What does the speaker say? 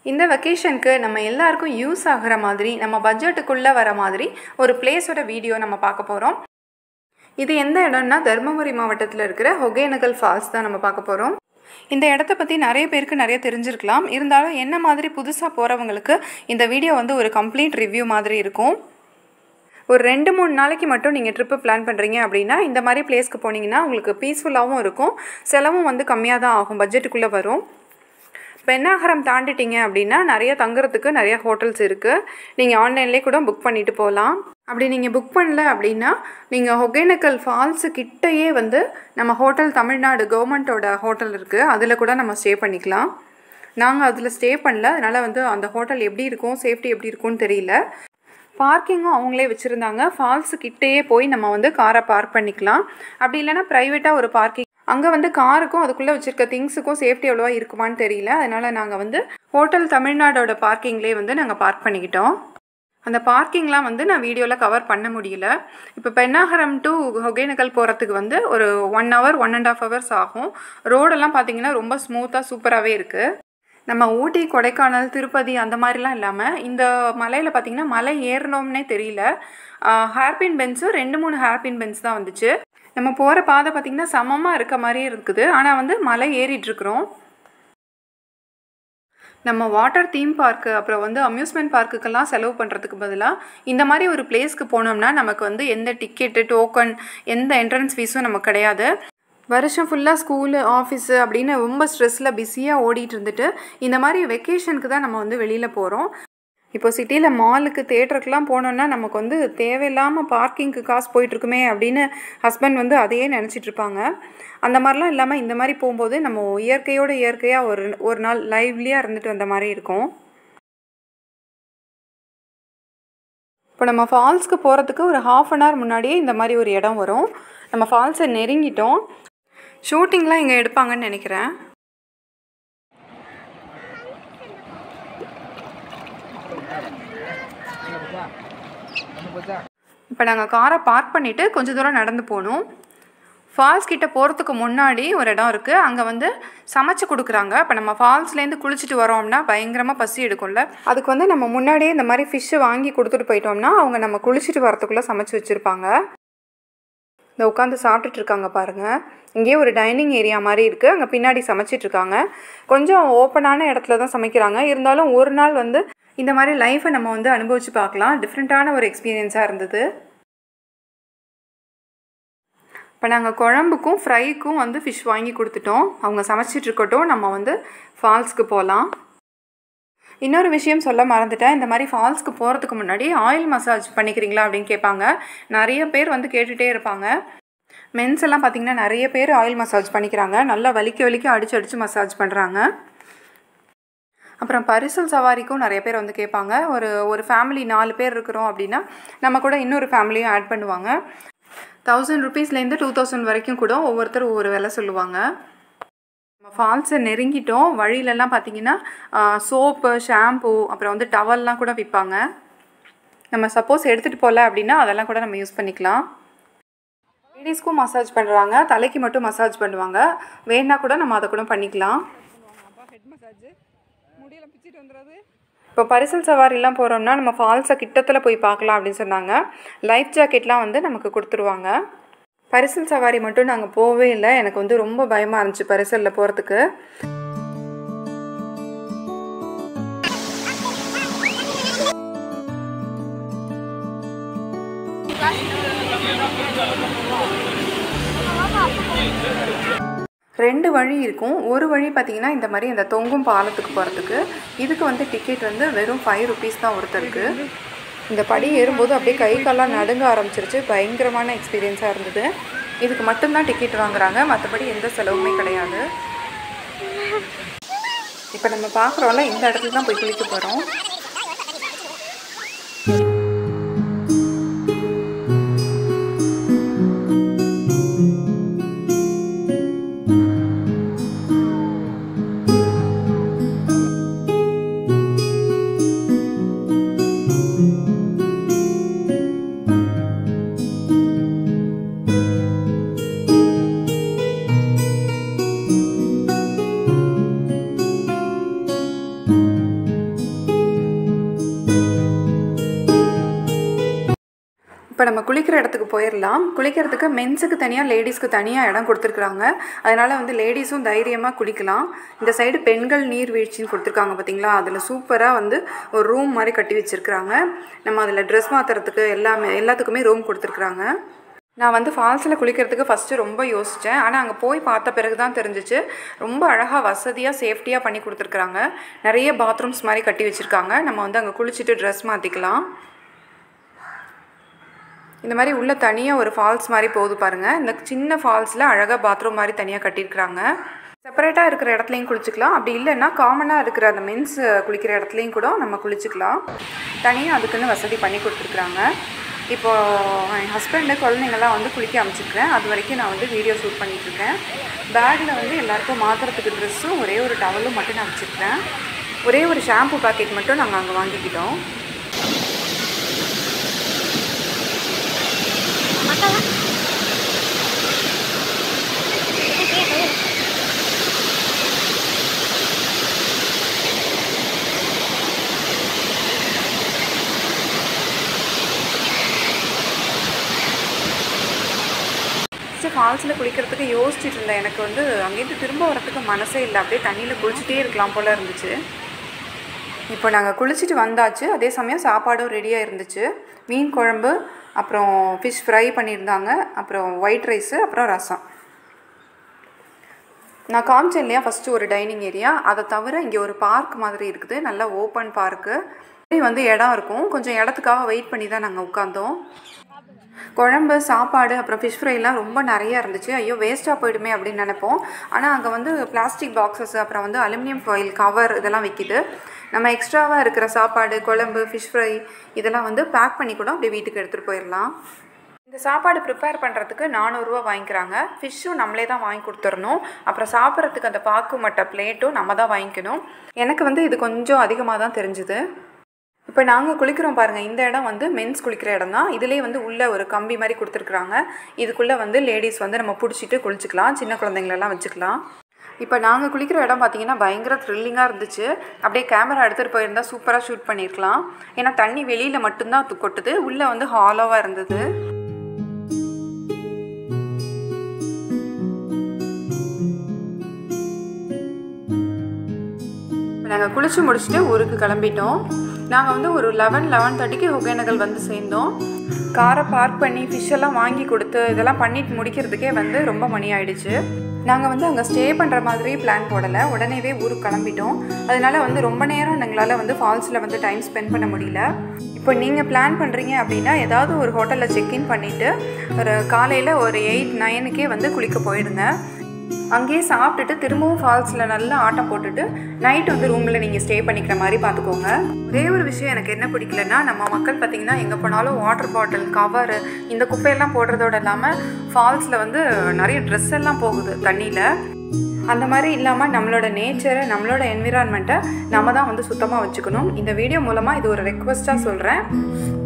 இந்த வெக்கேஷனுக்கு நம்ம எல்லாருக்கும் யூஸ் ஆகிற மாதிரி நம்ம பட்ஜெட்டுக்குள்ளே வர மாதிரி ஒரு பிளேஸோட வீடியோ நம்ம பார்க்க போகிறோம் இது எந்த இடம்னா தருமபுரி மாவட்டத்தில் இருக்கிற ஒகேனக்கல் ஃபால்ஸ் தான் நம்ம பார்க்க போகிறோம் இந்த இடத்த பற்றி நிறைய பேருக்கு நிறைய தெரிஞ்சிருக்கலாம் இருந்தாலும் என்ன மாதிரி புதுசாக போகிறவங்களுக்கு இந்த வீடியோ வந்து ஒரு கம்ப்ளீட் ரிவ்யூ மாதிரி இருக்கும் ஒரு ரெண்டு மூணு நாளைக்கு மட்டும் நீங்கள் ட்ரிப்பு பிளான் பண்ணுறீங்க அப்படின்னா இந்த மாதிரி பிளேஸ்க்கு போனீங்கன்னா உங்களுக்கு பீஸ்ஃபுல்லாகவும் இருக்கும் செலவும் வந்து கம்மியாக தான் ஆகும் பட்ஜெட்டுக்குள்ளே வரும் பெண்ணாகரம் தாண்டிட்டீங்க அப்படின்னா நிறைய தங்குறதுக்கு நிறைய ஹோட்டல்ஸ் இருக்குது நீங்கள் ஆன்லைன்லேயே கூட புக் பண்ணிட்டு போகலாம் அப்படி நீங்கள் புக் பண்ணல அப்படின்னா நீங்கள் ஒகேனக்கல் ஃபால்ஸு கிட்டேயே வந்து நம்ம ஹோட்டல் தமிழ்நாடு கவர்மெண்ட்டோட ஹோட்டல் இருக்குது அதில் கூட நம்ம ஸ்டே பண்ணிக்கலாம் நாங்கள் அதில் ஸ்டே பண்ணல அதனால் வந்து அந்த ஹோட்டல் எப்படி இருக்கும் சேஃப்டி எப்படி இருக்கும்னு தெரியல பார்க்கிங்கும் அவங்களே வச்சுருந்தாங்க ஃபால்ஸு கிட்டேயே போய் நம்ம வந்து காரை பார்க் பண்ணிக்கலாம் அப்படி இல்லைன்னா ப்ரைவேட்டாக ஒரு பார்க்கிங் அங்கே வந்து காருக்கும் அதுக்குள்ளே வச்சுருக்க திங்ஸுக்கும் சேஃப்டி எவ்வளோவா இருக்குமான்னு தெரியல அதனால் நாங்கள் வந்து ஹோட்டல் தமிழ்நாடோட பார்க்கிங்லேயே வந்து நாங்கள் பார்க் பண்ணிக்கிட்டோம் அந்த பார்க்கிங்லாம் வந்து நான் வீடியோவில் கவர் பண்ண முடியல இப்போ பெண்ணாகரம் டு ஒகேனக்கல் போகிறதுக்கு வந்து ஒரு one hour one and half hours ஆகும் ரோடெல்லாம் பார்த்தீங்கன்னா ரொம்ப ஸ்மூத்தாக சூப்பராகவே இருக்குது நம்ம ஊட்டி கொடைக்கானல் திருப்பதி அந்த மாதிரிலாம் இல்லாமல் இந்த மலையில் பார்த்திங்கன்னா மலை ஏறினோம்னே தெரியல ஹேர்பின் பென்ஸும் ரெண்டு மூணு ஹேர்பின் பென்ஸ் தான் வந்துச்சு நம்ம போகிற பாதை பார்த்திங்கன்னா சமமாக இருக்க மாதிரியே இருக்குது ஆனால் வந்து மலை ஏறிட்டுருக்குறோம் நம்ம வாட்டர் தீம் பார்க்கு அப்புறம் வந்து அம்யூஸ்மெண்ட் பார்க்குக்கெல்லாம் செலவு பண்ணுறதுக்கு பதிலாக இந்த மாதிரி ஒரு பிளேஸ்க்கு போனோம்னா நமக்கு வந்து எந்த டிக்கெட்டு டோக்கன் எந்த என்ட்ரன்ஸ் ஃபீஸும் நமக்கு கிடையாது வருஷம் ஃபுல்லாக ஸ்கூலு ஆஃபீஸு அப்படின்னு ரொம்ப ஸ்ட்ரெஸ்ஸில் பிஸியாக ஓடிட்டு இருந்துட்டு இந்த மாதிரி வெக்கேஷனுக்கு தான் நம்ம வந்து வெளியில் போகிறோம் இப்போ சிட்டியில் மாலுக்கு தேட்டருக்குலாம் போனோன்னா நமக்கு வந்து தேவையில்லாமல் பார்க்கிங்க்கு காசு போயிட்டுருக்குமே அப்படின்னு ஹஸ்பண்ட் வந்து அதையே நினச்சிட்டு இருப்பாங்க அந்த மாதிரிலாம் இல்லாமல் இந்த மாதிரி போகும்போது நம்ம இயற்கையோடு இயற்கையாக ஒரு ஒரு நாள் லைவ்லியாக இருந்துட்டு வந்த மாதிரி இருக்கும் இப்போ நம்ம ஃபால்ஸ்க்கு போகிறதுக்கு ஒரு ஹாஃப் அன் ஹவர் முன்னாடியே இந்த மாதிரி ஒரு இடம் வரும் நம்ம ஃபால்ஸை நெருங்கிட்டோம் ஷூட்டிங்லாம் இங்கே எடுப்பாங்கன்னு நினைக்கிறேன் இப்போ நாங்கள் காரை பார்க் பண்ணிவிட்டு கொஞ்சம் தூரம் நடந்து போகணும் ஃபால்ஸ் கிட்ட போகிறதுக்கு முன்னாடி ஒரு இடம் இருக்குது அங்கே வந்து சமைச்சு கொடுக்குறாங்க இப்போ நம்ம ஃபால்ஸ்லேருந்து குளிச்சுட்டு வரோம்னா பயங்கரமாக பசி எடுக்கும்ல அதுக்கு வந்து நம்ம முன்னாடியே இந்த மாதிரி ஃபிஷ்ஷு வாங்கி கொடுத்துட்டு போயிட்டோம்னா அவங்க நம்ம குளிச்சுட்டு வரத்துக்குள்ளே சமைச்சு வச்சுருப்பாங்க இந்த உட்காந்து சாப்பிட்டுட்டு இருக்காங்க பாருங்கள் இங்கேயே ஒரு டைனிங் ஏரியா மாதிரி இருக்குது அங்கே பின்னாடி சமைச்சிட்ருக்காங்க கொஞ்சம் ஓப்பனான இடத்துல தான் சமைக்கிறாங்க இருந்தாலும் ஒரு நாள் வந்து இந்த மாதிரி லைஃப்பை நம்ம வந்து அனுபவித்து பார்க்கலாம் டிஃப்ரெண்ட்டான ஒரு எக்ஸ்பீரியன்ஸாக இருந்தது இப்போ நாங்கள் குழம்புக்கும் ஃப்ரைக்கும் வந்து ஃபிஷ் வாங்கி கொடுத்துட்டோம் அவங்க சமைச்சிட்டு இருக்கட்டும் நம்ம வந்து ஃபால்ஸ்க்கு போகலாம் இன்னொரு விஷயம் சொல்ல மறந்துட்டேன் இந்த மாதிரி ஃபால்ஸ்க்கு போகிறதுக்கு முன்னாடி ஆயில் மசாஜ் பண்ணிக்கிறீங்களா அப்படின்னு கேட்பாங்க நிறைய பேர் வந்து கேட்டுகிட்டே இருப்பாங்க மென்ஸ் எல்லாம் பார்த்திங்கன்னா நிறைய பேர் ஆயில் மசாஜ் பண்ணிக்கிறாங்க நல்லா வலிக்க வலிக்க அடித்து அடித்து மசாஜ் பண்ணுறாங்க அப்புறம் பரிசல் சவாரிக்கும் நிறைய பேர் வந்து கேட்பாங்க ஒரு ஒரு ஃபேமிலி நாலு பேர் இருக்கிறோம் அப்படின்னா நம்ம கூட இன்னொரு ஃபேமிலியும் ஆட் பண்ணுவாங்க தௌசண்ட் ருபீஸ்லேருந்து டூ தௌசண்ட் வரைக்கும் கூட ஒவ்வொருத்தர் ஒவ்வொரு விலை சொல்லுவாங்க நம்ம ஃபால்ஸை நெருங்கிட்டோம் வழியிலலாம் பார்த்தீங்கன்னா சோப்பு ஷாம்பு அப்புறம் வந்து டவல்லாம் கூட விற்பாங்க நம்ம சப்போஸ் எடுத்துகிட்டு போகல அப்படின்னா அதெல்லாம் கூட நம்ம யூஸ் பண்ணிக்கலாம் லேடிஸ்க்கும் மசாஜ் பண்ணுறாங்க தலைக்கு மட்டும் மசாஜ் பண்ணுவாங்க வேணா கூட நம்ம அதை கூட பண்ணிக்கலாம் இப்போ பரிசல் சவாரிலாம் போகிறோம்னா நம்ம ஃபால்ஸை கிட்டத்தில் போய் பார்க்கலாம் அப்படின்னு சொன்னாங்க லைஃப் ஜாக்கெட்லாம் வந்து நமக்கு கொடுத்துருவாங்க பரிசல் சவாரி மட்டும் நாங்கள் போகவே இல்லை எனக்கு வந்து ரொம்ப பயமாக இருந்துச்சு பரிசலில் போகிறதுக்கு ரெண்டு வழி இருக்கும் ஒரு வழி பார்த்திங்கன்னா இந்த மாதிரி அந்த தொங்கும் பாலத்துக்கு போகிறதுக்கு இதுக்கு வந்து டிக்கெட் வந்து வெறும் ஃபைவ் ருபீஸ் தான் ஒருத்தருக்கு இந்த படி ஏறும்போது அப்படியே கை கால்லாம் நடுங்க ஆரம்பிச்சிருச்சு பயங்கரமான எக்ஸ்பீரியன்ஸாக இருந்தது இதுக்கு மட்டும்தான் டிக்கெட் வாங்குறாங்க மற்றபடி எந்த செலவுமே கிடையாது இப்போ நம்ம பார்க்குறோம்ல இந்த இடத்துல தான் போய் குளிக்க போகிறோம் நம்ம குளிக்கிற இடத்துக்கு போயிடலாம் குளிக்கிறதுக்கு மென்ஸுக்கு தனியாக லேடிஸ்க்கு தனியாக இடம் கொடுத்துருக்குறாங்க அதனால் வந்து லேடிஸும் தைரியமாக குளிக்கலாம் இந்த சைடு பெண்கள் நீர்வீழ்ச்சின்னு கொடுத்துருக்காங்க பார்த்தீங்களா அதில் சூப்பராக வந்து ஒரு ரூம் மாதிரி கட்டி வச்சுருக்குறாங்க நம்ம அதில் ட்ரெஸ் மாற்றுறதுக்கு எல்லாமே எல்லாத்துக்குமே ரூம் கொடுத்துருக்குறாங்க நான் வந்து ஃபால்ஸில் குளிக்கிறதுக்கு ஃபஸ்ட்டு ரொம்ப யோசித்தேன் ஆனால் அங்கே போய் பார்த்த பிறகு தான் தெரிஞ்சிச்சு ரொம்ப அழகாக வசதியாக சேஃப்டியாக பண்ணி கொடுத்துருக்குறாங்க நிறைய பாத்ரூம்ஸ் மாதிரி கட்டி வச்சுருக்காங்க நம்ம வந்து அங்கே குளிச்சுட்டு ட்ரெஸ் மாற்றிக்கலாம் இந்த மாதிரி உள்ள தனியாக ஒரு ஃபால்ஸ் மாதிரி போகுது பாருங்கள் இந்த சின்ன ஃபால்ஸில் அழகாக பாத்ரூம் மாதிரி தனியாக கட்டியிருக்கிறாங்க செப்பரேட்டாக இருக்கிற இடத்துலையும் குளிச்சுக்கலாம் அப்படி இல்லைன்னா காமனாக இருக்கிற அந்த மென்ஸ் குளிக்கிற இடத்துலையும் கூட நம்ம குளிச்சுக்கலாம் தனியாக அதுக்குன்னு வசதி பண்ணி கொடுத்துருக்குறாங்க இப்போது என் ஹஸ்பண்டு குழந்தைங்கள்லாம் வந்து குளிக்க அமைச்சிருக்கிறேன் அது வரைக்கும் நான் வந்து வீடியோ ஷூட் பண்ணிகிட்ருக்கேன் பேக்கில் வந்து எல்லாருக்கும் மாற்றுறதுக்கு ட்ரெஸ்ஸும் ஒரே ஒரு டவலும் மட்டும் நான் வச்சுருக்கேன் ஒரே ஒரு ஷாம்பு பாக்கெட் மட்டும் நாங்கள் அங்கே வாங்கிக்கிட்டோம் ஃபஸ்ட்டு ஃபால்ஸில் குளிக்கிறதுக்கு யோசிச்சுட்டு இருந்தேன் எனக்கு வந்து அங்கேருந்து திரும்ப வரத்துக்கு மனசே இல்லை அப்படியே தண்ணியில் குளிச்சுட்டே இருக்கலாம் போல் இருந்துச்சு இப்போ நாங்கள் குளிச்சுட்டு வந்தாச்சு அதே சமயம் சாப்பாடும் ரெடியாக இருந்துச்சு மீன் குழம்பு அப்புறம் ஃபிஷ் ஃப்ரை பண்ணியிருந்தாங்க அப்புறம் ஒயிட் ரைஸு அப்புறம் ரசம் நான் காமிச்சேன் இல்லையா ஃபஸ்ட்டு ஒரு டைனிங் ஏரியா அதை தவிர இங்கே ஒரு பார்க் மாதிரி இருக்குது நல்ல ஓப்பன் பார்க்கு வந்து இடம் இருக்கும் கொஞ்சம் இடத்துக்காக வெயிட் பண்ணி தான் நாங்கள் உட்காந்தோம் குழம்பு சாப்பாடு அப்புறம் ஃபிஷ் ஃப்ரைலாம் ரொம்ப நிறையா இருந்துச்சு ஐயோ வேஸ்ட்டாக போயிடுமே அப்படின்னு நினைப்போம் ஆனால் அங்கே வந்து பிளாஸ்டிக் பாக்ஸஸ் அப்புறம் வந்து அலுமினியம் ஃபாயில் கவர் இதெல்லாம் விற்கிது நம்ம எக்ஸ்ட்ராவாக இருக்கிற சாப்பாடு குழம்பு ஃபிஷ் ஃப்ரை இதெல்லாம் வந்து பேக் பண்ணி கூட அப்படியே வீட்டுக்கு எடுத்துகிட்டு போயிடலாம் இந்த சாப்பாடு ப்ரிப்பேர் பண்ணுறதுக்கு நானூறுரூவா வாங்கிக்கிறாங்க ஃபிஷ்ஷும் நம்மளே தான் வாங்கி கொடுத்துடணும் அப்புறம் சாப்பிட்றதுக்கு அந்த பாக்கு மட்ட பிளேட்டும் நம்ம தான் வாங்கிக்கணும் எனக்கு வந்து இது கொஞ்சம் அதிகமாக தான் தெரிஞ்சுது இப்போ நாங்கள் குளிக்கிறோம் பாருங்கள் இந்த இடம் வந்து மென்ஸ் குளிக்கிற இடம் தான் இதுலேயே வந்து உள்ளே ஒரு கம்பி மாதிரி கொடுத்துருக்குறாங்க இதுக்குள்ளே வந்து லேடிஸ் வந்து நம்ம பிடிச்சிட்டு குளிச்சுக்கலாம் சின்ன குழந்தைங்களெல்லாம் வச்சுக்கலாம் இப்போ நாங்கள் குளிக்கிற இடம் பார்த்தீங்கன்னா பயங்கர த்ரில்லிங்காக இருந்துச்சு அப்படியே கேமரா எடுத்துகிட்டு போயிருந்தா சூப்பராக ஷூட் பண்ணியிருக்கலாம் ஏன்னா தண்ணி வெளியில் மட்டும்தான் து- கொட்டுது உள்ளே வந்து ஹாலோவாக இருந்தது நாங்கள் குளிச்சு முடிச்சுட்டு ஊருக்கு கிளம்பிட்டோம் நாங்கள் வந்து ஒரு லெவன் லெவன் தேர்ட்டிக்கு ஒகேனகல் வந்து சேர்ந்தோம் காரை பார்க் பண்ணி ஃபிஷ் எல்லாம் வாங்கி கொடுத்து இதெல்லாம் பண்ணிட்டு முடிக்கிறதுக்கே வந்து ரொம்ப மணி ஆயிடுச்சு நாங்கள் வந்து அங்கே ஸ்டே பண்ணுற மாதிரி பிளான் போடலை உடனேவே ஊருக்கு கிளம்பிட்டோம் அதனால வந்து ரொம்ப நேரம் எங்களால் வந்து ஃபால்ஸில் வந்து டைம் ஸ்பெண்ட் பண்ண முடியல இப்போ நீங்கள் பிளான் பண்ணுறீங்க அப்படின்னா ஏதாவது ஒரு ஹோட்டலில் செக்இன் பண்ணிவிட்டு ஒரு காலையில் ஒரு எயிட் நைனுக்கே வந்து குளிக்க போயிடுங்க அங்கேயே சாப்பிட்டுட்டு திரும்பவும் ஃபால்ஸில் நல்லா ஆட்டம் போட்டுட்டு நைட் வந்து ரூமில் நீங்கள் ஸ்டே பண்ணிக்கிற மாதிரி பார்த்துக்கோங்க ஒரே ஒரு விஷயம் எனக்கு என்ன பிடிக்கலன்னா நம்ம மக்கள் பார்த்திங்கன்னா எங்கே போனாலும் வாட்டர் பாட்டில் கவரு இந்த குப்பையெல்லாம் போடுறதோட இல்லாமல் ஃபால்ஸில் வந்து நிறைய ட்ரெஸ் எல்லாம் போகுது தண்ணியில் அந்த மாதிரி இல்லாமல் நம்மளோட நேச்சரை நம்மளோட என்விரான்மெண்ட்டை நம்ம தான் வந்து சுத்தமாக வச்சுக்கணும் இந்த வீடியோ மூலமாக இது ஒரு ரெக்வஸ்ட்டாக சொல்கிறேன்